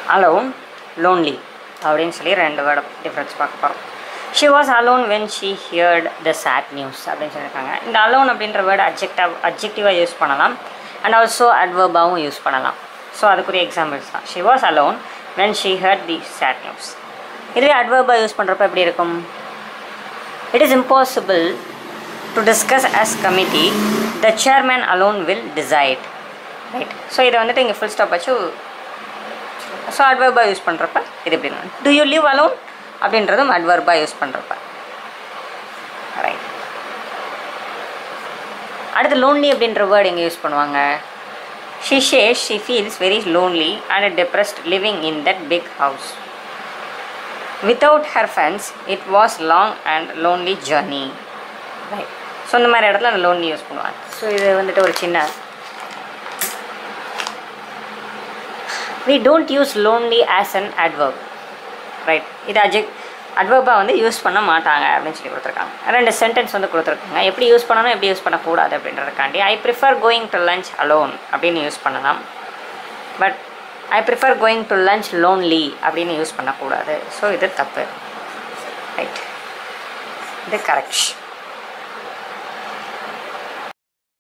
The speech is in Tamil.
அலோன் லோன்லி அப்படின்னு சொல்லி ரெண்டு வேர்டு டிஃப்ரென்ஸ் பார்க்க போகிறோம் she was alone when she heard the sad news அப்படின்னு சொல்லியிருக்காங்க இந்த அலோன் அப்படின்ற வேர்டு அப்ஜெக்டாக அப்ஜெக்டிவாக யூஸ் பண்ணலாம் அண்ட் ஆல்சோ அட்வர்பாகவும் யூஸ் பண்ணலாம் ஸோ அதுக்குரிய எக்ஸாம்பிள்ஸ் தான் she was alone when she heard the sad news இதுவே அட்வர்பாக யூஸ் பண்ணுறப்ப எப்படி இருக்கும் it is impossible to discuss as committee the chairman alone will decide right so இதை வந்துட்டு இங்கே ஃபுல் ஸ்டாப் வச்சு ஸோ அட்வர்பாக யூஸ் பண்ணுறப்ப இது எப்படி டு யூ லிவ் அலோன் அப்படின்றதும் அட்வர்பாக யூஸ் பண்ணுறப்ப ரைட் அடுத்து லோன்லி அப்படின்ற வேர்டு எங்கே யூஸ் பண்ணுவாங்க she says she feels very lonely and depressed living in that big house without her friends it was long and lonely journey right so இந்த மாதிரி இடத்துல அந்த லோன்லி யூஸ் பண்ணுவாங்க ஸோ இது வந்துட்டு ஒரு சின்ன we don't use lonely as an adverb right இது அஜெக் அட்வர்பாக வந்து யூஸ் பண்ண மாட்டாங்க அப்படின்னு சொல்லி கொடுத்துருக்காங்க ரெண்டு சென்டென்ஸ் வந்து கொடுத்துருக்காங்க எப்படி யூஸ் பண்ணணும் எப்படி யூஸ் பண்ணக்கூடாது அப்படின்றதுக்காண்டி I prefer going to lunch alone அப்படின்னு யூஸ் பண்ணலாம் but I prefer going to lunch lonely அப்படின்னு யூஸ் பண்ணக்கூடாது ஸோ இது தப்பு ரைட் இது கரெக்ட்